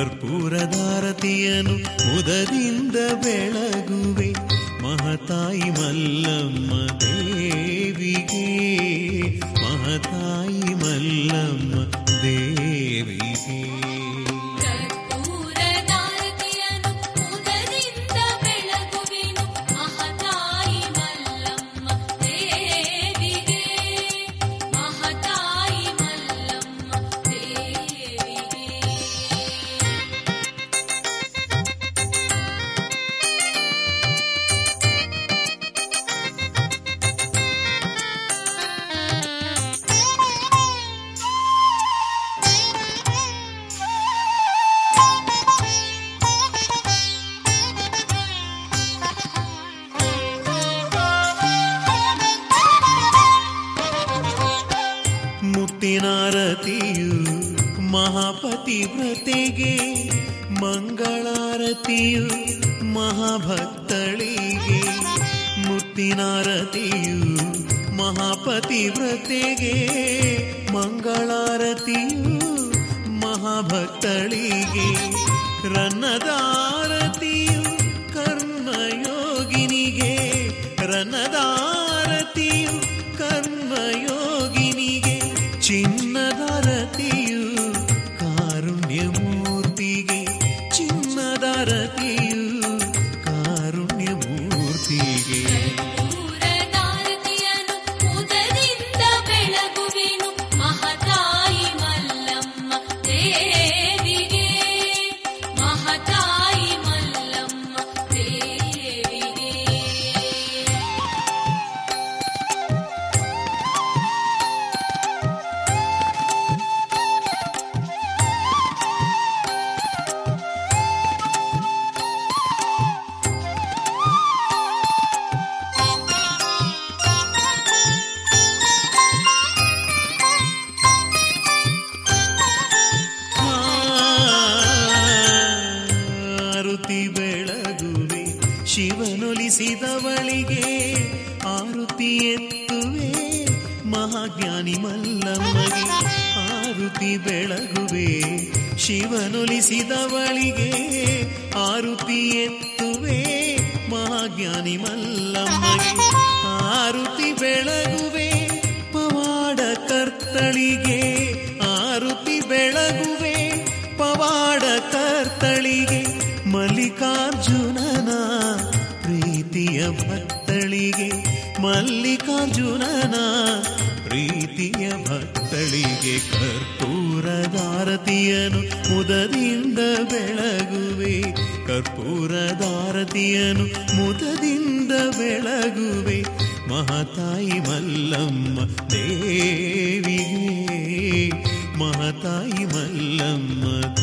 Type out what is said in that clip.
ಕರ್ಪೂರದಾರತಿಯನು ಮುದದಿಂದ ಬೆಳಗುವೆ ಮಹತಾಯಿ ಮಲ್ಲಮ್ಮ ದೇವಿಗೆ ಮಹತಾಯಿ ಮಲ್ಲಮ್ಮ ದೇವಿಗೆ ಕರ್ಪೂರದಾರತಿಯನು ಉದರಿಂದ ಬೆಳಗುವೆನು ಮಹತಾಯಿ ಮಲ್ಲಮ್ಮ ದೇವಿಗೆ ಮಹತಾಯಿ ಮಲ್ಲಮ್ಮ ದೇವಿಗೆ ಮುತ್ತಿನಾರತಿಯು ಮಹಾಪತಿವ್ರತೆಗೆ ಮಂಗಳಾರತಿಯು ಮಹಾಭಕ್ತಳಿಗೆ ಮುತ್ತಿನಾರತಿಯು ಮಹಾಪತಿವ್ರತೆಗೆ ಮಂಗಳಾರತಿಯು ಮಹಾಭಕ್ತಳಿಗೆ ರನ್ನದಾರತಿಯು ಕರ್ಮಯೋಗಿನಿಗೆ ರನ್ನದಾರತಿಯು ಕರ್ಮಯೋಗಿನಿಗೆ ಚಿನ್ನದಾರತಿಯು ಕಾರುಣ್ಯಮೂರ್ತಿಗೆ ಚಿನ್ನದಾರತಿಯು ಕಾರುಣ್ಯಮೂರ್ತಿಗೆ ಕರ್ಪೂರದಾರತಿಯನು ಉದರಿಂದ ಬೆಳಗುವೆನು ಮಹತಾಯಿ ಮಲ್ಲಮ್ಮ ದೇವಿಗೆ ಮಹತಾಯಿ ಮಲ್ಲಮ್ಮ ದೇವಿಗೆ ಆರುತಿ ಬೆಳಗುವೆ ಶಿವನೊಲಿಸಿದವಳಿಗೆ ಆರುತಿ ಎತ್ತುವೆ ಮಹಾಜ್ಞಾನಿ ಮಲ್ಲಮ್ಮಗೆ ಆರುತಿ ಬೆಳಗುವೆ ಶಿವನೊಲಿಸಿದವಳಿಗೆ ಆರುತಿ ಎತ್ತುವೆ ಮಹಾಜ್ಞಾನಿ ಮಲ್ಲಮ್ಮಗೆ ಆರುತಿ ಬೆಳಗುವೆ ಪವಾಡ ಕರ್ತಳಿಗೆ ಆರುತಿ ಬೆಳಗುವೆ ಪವಾಡ ಕರ್ತಳಿಗೆ ಮಲ್ಲಿಕಾರ್ಜುನನ ಪ್ರೀತಿಯ ಭಕ್ತಳಿಗೆ ಮಲ್ಲಿಕಾರ್ಜುನನ ಪ್ರೀತಿಯ ಭಕ್ತಳಿಗೆ ಕರ್ಪೂರದಾರತಿಯನು ಮುದದಿಂದ ಬೆಳಗುವೆ ಕರ್ಪೂರದಾರತಿಯನು ಮುದದಿಂದ ಬೆಳಗುವೆ ಮಹತಾಯಿ ಮಲ್ಲಮ್ಮ ದೇವಿಗೆ ಮಹತಾಯಿ ಮಲ್ಲಮ್ಮ